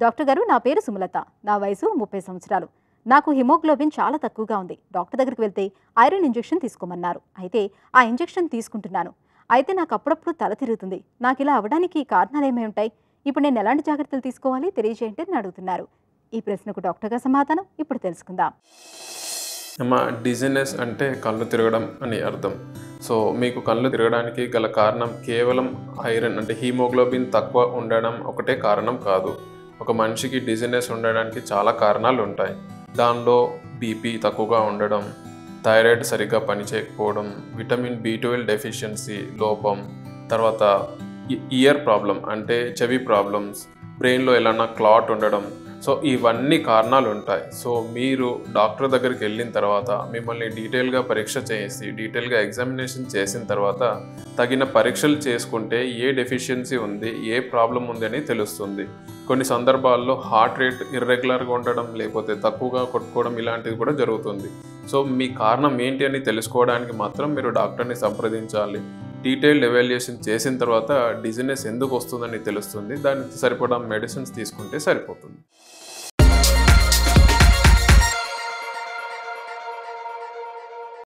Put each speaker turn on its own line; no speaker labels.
doctor గారు నా పేరు సుమలత నా వయసు ముప్పై సంవత్సరాలు నాకు హిమోగ్లోబిన్ చాలా తక్కువగా ఉంది డాక్టర్ దగ్గరికి వెళ్తే ఐరన్ ఇంజెక్షన్ తీసుకోమన్నారు అయితే ఆ ఇంజెక్షన్ తీసుకుంటున్నాను అయితే నాకు అప్పుడప్పుడు తల తిరుగుతుంది నాకు ఇలా అవడానికి కారణాలు ఏమై ఉంటాయి ఇప్పుడు నేను ఎలాంటి జాగ్రత్తలు తీసుకోవాలి తెలియజేయండి అని అడుగుతున్నారు ఈ ప్రశ్నకు డాక్టర్ గారి సమాధానం ఇప్పుడు తెలుసుకుందాం
అమ్మ డిజినెస్ అంటే కళ్ళు తిరగడం అని అర్థం సో మీకు కళ్ళు తిరగడానికి గల కారణం కేవలం ఐరన్ అంటే హీమోగ్లోబిన్ తక్కువ ఉండడం ఒకటే కారణం కాదు ఒక మనిషికి డిజినెస్ ఉండడానికి చాలా కారణాలు ఉంటాయి దానిలో బీపీ తక్కువగా ఉండడం థైరాయిడ్ సరిగ్గా పనిచేయకపోవడం విటమిన్ బి ట్వెల్వ్ డెఫిషియన్సీ లోపం తర్వాత ఇయర్ ప్రాబ్లం అంటే చెవి ప్రాబ్లమ్స్ బ్రెయిన్లో ఎలానా క్లాట్ ఉండడం సో ఇవన్నీ కారణాలు ఉంటాయి సో మీరు డాక్టర్ దగ్గరికి వెళ్ళిన తర్వాత మిమ్మల్ని డీటెయిల్గా పరీక్ష చేసి డీటెయిల్గా ఎగ్జామినేషన్ చేసిన తర్వాత తగిన పరీక్షలు చేసుకుంటే ఏ డెఫిషియన్సీ ఉంది ఏ ప్రాబ్లం ఉంది అని తెలుస్తుంది కొన్ని సందర్భాల్లో హార్ట్ రేట్ ఇర్రెగ్యులర్గా ఉండడం లేకపోతే తక్కువగా కొట్టుకోవడం ఇలాంటివి కూడా జరుగుతుంది సో మీ కారణం ఏంటి అని తెలుసుకోవడానికి మాత్రం మీరు డాక్టర్ని సంప్రదించాలి డీటెయిల్డ్ ఎవాల్యుయేషన్ చేసిన తర్వాత డిజినెస్ ఎందుకు వస్తుందని తెలుస్తుంది దానికి సరిపడా మెడిసిన్స్ తీసుకుంటే సరిపోతుంది